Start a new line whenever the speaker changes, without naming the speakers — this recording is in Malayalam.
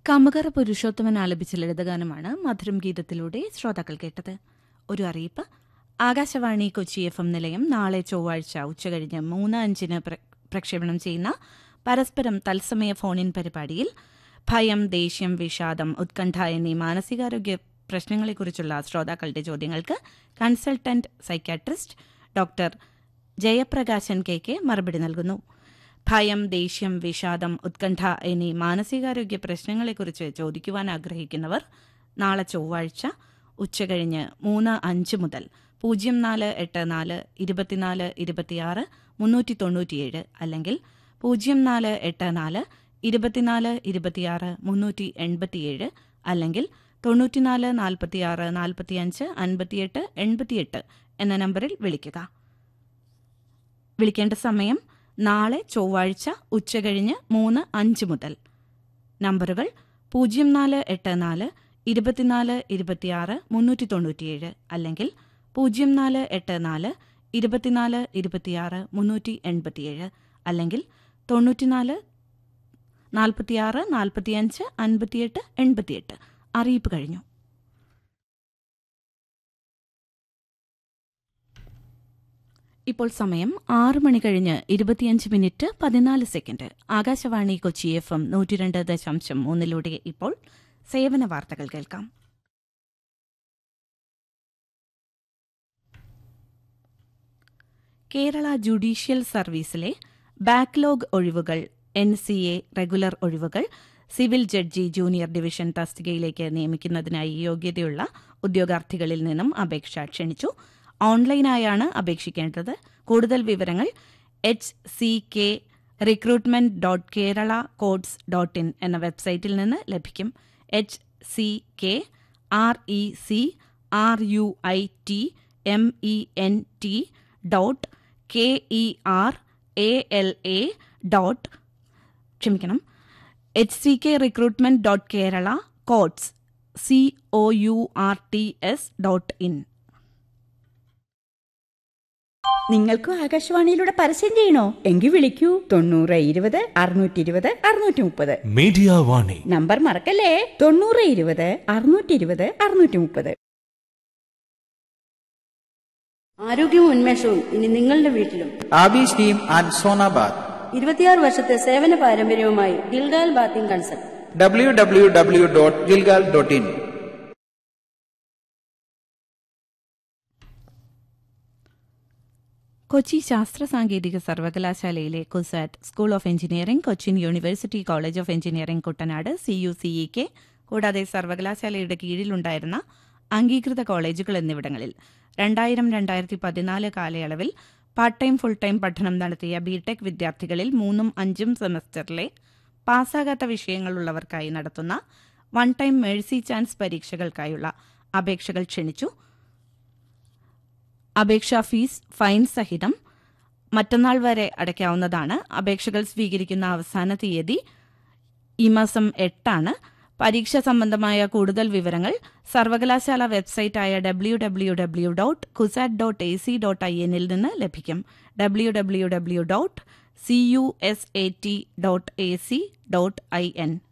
കമുകറ പുരുഷോത്തമൻ ആലപിച്ച ലളിതഗാനമാണ് മധുരം ഗീതത്തിലൂടെ ശ്രോതാക്കൾ കേട്ടത് ഒരു അറിയിപ്പ് ആകാശവാണി കൊച്ചി എഫ് എം നിലയം നാളെ ചൊവ്വാഴ്ച ഉച്ചകഴിഞ്ഞ് മൂന്ന് അഞ്ചിന് പ്ര- പ്രക്ഷേപണം ചെയ്യുന്ന പരസ്പരം തത്സമയ ഫോണിൻ പരിപാടിയിൽ ഭയം ദേഷ്യം വിഷാദം ഉത്കണ്ഠ എന്നീ മാനസികാരോഗ്യ പ്രശ്നങ്ങളെക്കുറിച്ചുള്ള ശ്രോതാക്കളുടെ ചോദ്യങ്ങൾക്ക് consultant psychiatrist doctor Jayaprakashan K K മറുപടി നൽകുന്നു ഭയം ദേഷ്യം വിഷാദം ഉത്കണ്ഠ എന്നീ മാനസികാരോഗ്യ പ്രശ്നങ്ങളെക്കുറിച്ച് ചോദിക്കുവാൻ ആഗ്രഹിക്കുന്നവർ നാളെ ചൊവ്വാഴ്ച ഉച്ചകഴിഞ്ഞ് മൂന്ന് അഞ്ച് മുതൽ പൂജ്യം നാല് എട്ട് നാല് ഇരുപത്തിനാല് ഇരുപത്തിയാറ് മുന്നൂറ്റി തൊണ്ണൂറ്റിയേഴ് അല്ലെങ്കിൽ പൂജ്യം നാല് എട്ട് നാല് ഇരുപത്തിനാല് ഇരുപത്തിയാറ് മുന്നൂറ്റി എൺപത്തിയേഴ് അല്ലെങ്കിൽ തൊണ്ണൂറ്റിനാല് നാൽപ്പത്തിയാറ് നാൽപ്പത്തിയഞ്ച് അൻപത്തിയെട്ട് എൺപത്തിയെട്ട് എന്ന നമ്പറിൽ വിളിക്കുക വിളിക്കേണ്ട സമയം നാളെ ചൊവ്വാഴ്ച ഉച്ചകഴിഞ്ഞ് മൂന്ന് അഞ്ച് മുതൽ നമ്പറുകൾ പൂജ്യം നാല് എട്ട് നാല് ഇരുപത്തിനാല് ഇരുപത്തിയാറ് മുന്നൂറ്റി തൊണ്ണൂറ്റിയേഴ് അല്ലെങ്കിൽ പൂജ്യം നാല് എട്ട് നാല് ഇരുപത്തിനാല് ഇരുപത്തിയാറ് മുന്നൂറ്റി എൺപത്തിയേഴ് അല്ലെങ്കിൽ തൊണ്ണൂറ്റിനാല് നാൽപ്പത്തിയാറ് നാൽപ്പത്തിയഞ്ച് അൻപത്തിയെട്ട് എൺപത്തിയെട്ട് അറിയിപ്പ് കഴിഞ്ഞു ഇപ്പോൾ സമയം ആറ് മണി കഴിഞ്ഞ് ഇരുപത്തിയഞ്ച് മിനിറ്റ് പതിനാല് second Akashvani Kochi F M നൂറ്റിരണ്ട് ദശാംശം മൂന്നിലൂടെ ഇപ്പോൾ സേവന വാർത്തകൾ കേൾക്കാം കേരള ജുഡീഷ്യൽ സർവീസിലെ ബാക്ക്ലോഗ് ഒഴിവുകൾ എൻ സി എ റെഗുലർ ഒഴിവുകൾ സിവിൽ ജഡ്ജി ജൂനിയർ ഡിവിഷൻ തസ്തികയിലേക്ക് നിയമിക്കുന്നതിനായി യോഗ്യതയുള്ള ഉദ്യോഗാർത്ഥികളിൽ നിന്നും അപേക്ഷ ക്ഷണിച്ചു ഓൺലൈനായാണ് അപേക്ഷിക്കേണ്ടത് കൂടുതൽ വിവരങ്ങൾ H C K recruitment dot Kerala courts dot in എന്ന വെബ്സൈറ്റിൽ നിന്ന് ലഭിക്കും H C K R E C R U I T M E N T dot K E R A L A dot ക്ഷമിക്കണം H C K recruitment dot Kerala courts C O U R T S dot in
നിങ്ങൾക്കും ആകാശവാണിയിലൂടെ പരസ്യം ചെയ്യണോ എങ്കിൽ വിളിക്കൂ തൊണ്ണൂറ് ഇരുപത് അറുന്നൂറ്റി ഇരുപത് അറുന്നൂറ്റി മുപ്പത്
മീഡിയ വാണി
നമ്പർ മറക്കല്ലേ തൊണ്ണൂറ് ഇരുപത് അറുന്നൂറ്റി ഇരുപത് അറുന്നൂറ്റി മുപ്പത്
ആരോഗ്യവും ഉന്മേഷവും ഇനി നിങ്ങളുടെ വീട്ടിലും
ആബീസ് ടീം ആൻഡ് സോനാബാദ്
ഇരുപത്തിയാറ് വർഷത്തെ സേവന പാരമ്പര്യവുമായി Gilgal bathing consult
W W W dot Gilgal dot in
Kochi ശാസ്ത്ര സാങ്കേതിക സർവകലാശാലയിലെ CUSAT school of engineering Cochin university college of engineering Kuttanad C U C E K കൂടാതെ സർവകലാശാലയുടെ കീഴിലുണ്ടായിരുന്ന അംഗീകൃത കോളേജുകൾ എന്നിവിടങ്ങളിൽ രണ്ടായിരം രണ്ടായിരത്തി പതിനാല് കാലയളവിൽ പാർട്ട് ടൈം ഫുൾ ടൈം പഠനം നടത്തിയ ബിടെക് വിദ്യാർത്ഥികളിൽ മൂന്നും അഞ്ചും സെമസ്റ്ററിലെ പാസ്സാകാത്ത വിഷയങ്ങളുള്ളവർക്കായി നടത്തുന്ന വൺ ടൈം മേഴ്സി ചാൻസ് പരീക്ഷകൾക്കായുള്ള അപേക്ഷകൾ ക്ഷണിച്ചു അപേക്ഷാ ഫീസ് ഫൈൻ സഹിതം മറ്റന്നാൾ വരെ അടയ്ക്കാവുന്നതാണ് അപേക്ഷകൾ സ്വീകരിക്കുന്ന അവസാന തീയതി ഈ മാസം എട്ടാണ് പരീക്ഷ സംബന്ധമായ കൂടുതൽ വിവരങ്ങൾ സർവകലാശാല വെബ്സൈറ്റായ W W W dot CUSAT dot A C dot I എന്നിൽ നിന്ന് ലഭിക്കും W W W dot C U S A T dot A C dot I N